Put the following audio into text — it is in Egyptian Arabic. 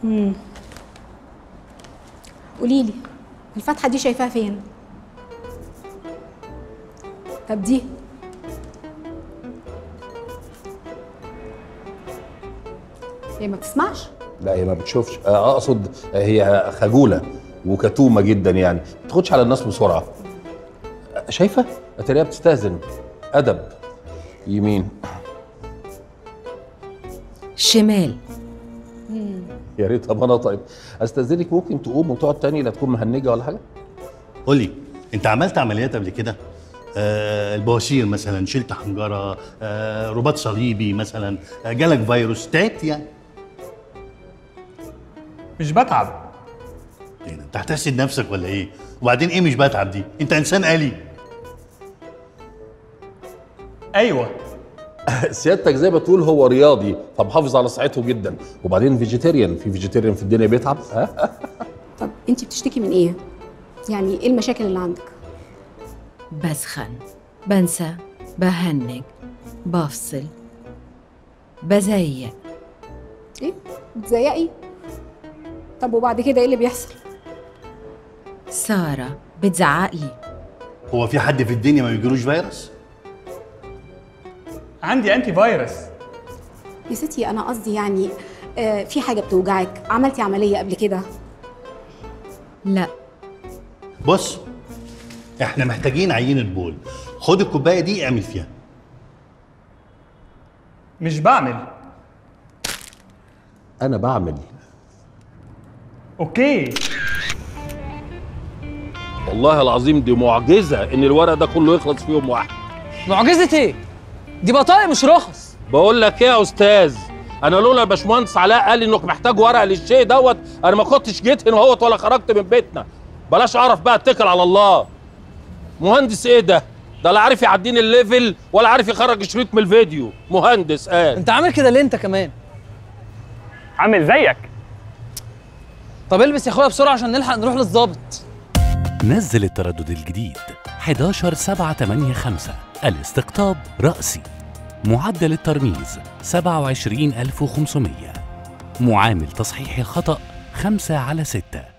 قولي لي الفتحه دي شايفاها فين طب دي هي ما بتسمعش لا هي ما بتشوفش آه، اقصد هي خجوله وكتومه جدا يعني ما تاخدش على الناس بسرعه آه، شايفه اتاريها بتستاذن ادب يمين شمال يا ريت طب انا طيب استاذنك ممكن تقوم وتقعد تاني لا تكون مهنجه ولا حاجه قول لي انت عملت عمليات قبل كده آه البواسير مثلا شلت حنجره آه رباط صليبي مثلا آه جالك فيروس تعبت يعني مش بتعب إيه ده، انت هتحسد نفسك ولا ايه وبعدين ايه مش بتعب دي انت انسان آلي ايوه سيادتك زي ما تقول هو رياضي فمحافظ على صحته جدا وبعدين فيجيتيريان في فيجيتيريان في الدنيا بيتعب ها طب انت بتشتكي من ايه يعني ايه المشاكل اللي عندك بسخن بنسى بهنج بفصل بزيق ايه بتزيقي طب وبعد كده ايه اللي بيحصل سارة بتزعقلي هو في حد في الدنيا ما بيجيلوش فيروس عندي انتي فيروس يا ستي انا قصدي يعني آه في حاجه بتوجعك عملتي عمليه قبل كده لا بص احنا محتاجين عينة بول خد الكوبايه دي اعمل فيها مش بعمل انا بعمل اوكي والله العظيم دي معجزه ان الورق ده كله يخلص في يوم واحد معجزة ايه؟ دي بطايق مش رخص بقول لك ايه يا استاذ انا لولا الباشمهندس علاء قال لي انك محتاج ورق للشيء دوت انا ما كنتش جيت هنا اهوت ولا خرجت من بيتنا بلاش اعرف بقى اتكل على الله مهندس ايه ده ده لا عارف يعديني الليفل ولا عارف يخرج شريط من الفيديو مهندس قال انت عامل كده ليه انت كمان؟ عامل زيك طب البس يا اخويا بسرعة عشان نلحق نروح للظابط نزل التردد الجديد 11 7 8 5 الاستقطاب رأسي معدل الترميز 27500 معامل تصحيح الخطأ 5 على 6